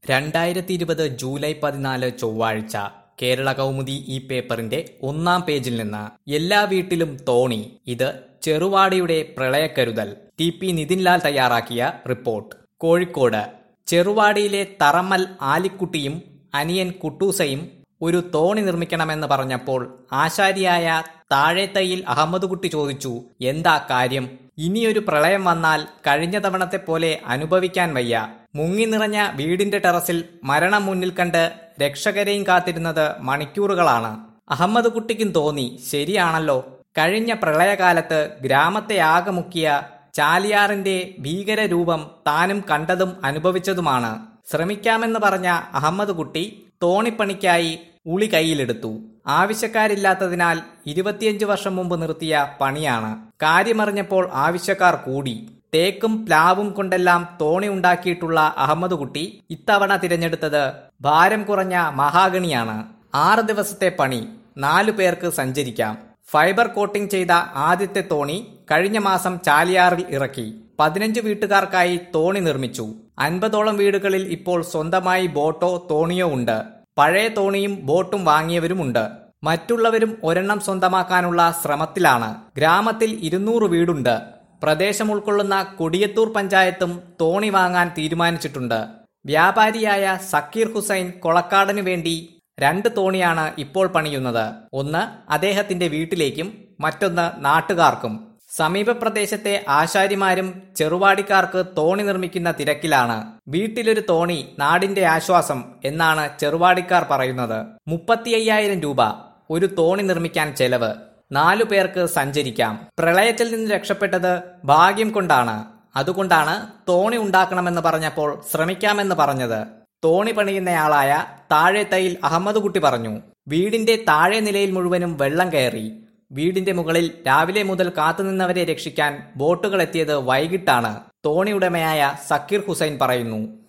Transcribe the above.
രണ്ടായിരത്തി ഇരുപത് ജൂലൈ പതിനാല് ചൊവ്വാഴ്ച കേരള കൗമുദി ഈ പേപ്പറിന്റെ ഒന്നാം പേജിൽ നിന്ന് എല്ലാ വീട്ടിലും തോണി ഇത് ചെറുവാടിയുടെ പ്രളയക്കരുതൽ ടി പി നിതിൻലാൽ തയ്യാറാക്കിയ റിപ്പോർട്ട് കോഴിക്കോട് ചെറുവാടിയിലെ തറമ്മൽ ആലിക്കുട്ടിയും അനിയൻ കുട്ടൂസയും ഒരു തോണി നിർമ്മിക്കണമെന്ന് പറഞ്ഞപ്പോൾ ആശാരിയായ താഴേത്തയിൽ അഹമ്മദ് കുട്ടി ചോദിച്ചു എന്താ കാര്യം ഇനിയൊരു പ്രളയം വന്നാൽ കഴിഞ്ഞ തവണത്തെ പോലെ അനുഭവിക്കാൻ വയ്യ മുങ്ങി നിറഞ്ഞ വീടിന്റെ ടെറസിൽ മരണം മുന്നിൽ കണ്ട് രക്ഷകരെയും കാത്തിരുന്നത് മണിക്കൂറുകളാണ് അഹമ്മദ് കുട്ടിക്കും തോന്നി ശരിയാണല്ലോ കഴിഞ്ഞ പ്രളയകാലത്ത് ഗ്രാമത്തെ ആകെ മുക്കിയ ചാലിയാറിന്റെ ഭീകരരൂപം താനും കണ്ടതും അനുഭവിച്ചതുമാണ് ശ്രമിക്കാമെന്ന് പറഞ്ഞ അഹമ്മദ് കുട്ടി തോണിപ്പണിക്കായി ഉളി കയ്യിലെടുത്തു ആവശ്യക്കാരില്ലാത്തതിനാൽ ഇരുപത്തിയഞ്ച് വർഷം മുമ്പ് നിർത്തിയ പണിയാണ് കാര്യമറിഞ്ഞപ്പോൾ ആവശ്യക്കാർ കൂടി തേക്കും പ്ലാവും കൊണ്ടെല്ലാം തോണി ഉണ്ടാക്കിയിട്ടുള്ള അഹമ്മദ് കുട്ടി ഇത്തവണ തിരഞ്ഞെടുത്തത് ഭാരം കുറഞ്ഞ മഹാഗണിയാണ് ആറ് ദിവസത്തെ പണി നാലു പേർക്ക് സഞ്ചരിക്കാം ഫൈബർ കോട്ടിംഗ് ചെയ്ത ആദ്യത്തെ തോണി കഴിഞ്ഞ മാസം ചാലിയാറിൽ ഇറക്കി പതിനഞ്ച് വീട്ടുകാർക്കായി തോണി നിർമ്മിച്ചു അൻപതോളം വീടുകളിൽ ഇപ്പോൾ സ്വന്തമായി ബോട്ടോ തോണിയോ ഉണ്ട് പഴയ തോണിയും ബോട്ടും വാങ്ങിയവരുമുണ്ട് മറ്റുള്ളവരും ഒരെണ്ണം സ്വന്തമാക്കാനുള്ള ശ്രമത്തിലാണ് ഗ്രാമത്തിൽ ഇരുന്നൂറ് വീടുണ്ട് പ്രദേശം ഉൾക്കൊള്ളുന്ന കൊടിയത്തൂർ പഞ്ചായത്തും തോണി വാങ്ങാൻ തീരുമാനിച്ചിട്ടുണ്ട് വ്യാപാരിയായ സക്കീർ ഹുസൈൻ കൊളക്കാടനു വേണ്ടി രണ്ട് തോണിയാണ് ഇപ്പോൾ പണിയുന്നത് ഒന്ന് അദ്ദേഹത്തിന്റെ വീട്ടിലേക്കും മറ്റൊന്ന് നാട്ടുകാർക്കും സമീപ പ്രദേശത്തെ ആശാരിമാരും ചെറുവാടിക്കാർക്ക് തോണി നിർമ്മിക്കുന്ന തിരക്കിലാണ് വീട്ടിലൊരു തോണി നാടിന്റെ ആശ്വാസം എന്നാണ് ചെറുവാടിക്കാർ പറയുന്നത് മുപ്പത്തി അയ്യായിരം രൂപ ഒരു തോണി നിർമ്മിക്കാൻ ചെലവ് നാലു പേർക്ക് സഞ്ചരിക്കാം പ്രളയത്തിൽ നിന്ന് രക്ഷപ്പെട്ടത് ഭാഗ്യം കൊണ്ടാണ് അതുകൊണ്ടാണ് തോണി ഉണ്ടാക്കണമെന്ന് പറഞ്ഞപ്പോൾ ശ്രമിക്കാമെന്ന് പറഞ്ഞത് തോണി പണിയുന്നയാളായ താഴെത്തയിൽ അഹമ്മദ് കുട്ടി പറഞ്ഞു വീടിന്റെ താഴെ നിലയിൽ മുഴുവനും വെള്ളം കയറി വീടിന്റെ മുകളിൽ രാവിലെ മുതൽ കാത്തുനിന്നവരെ രക്ഷിക്കാൻ ബോട്ടുകൾ എത്തിയത് വൈകിട്ടാണ് തോണി ഉടമയായ സക്കീർ ഹുസൈൻ പറയുന്നു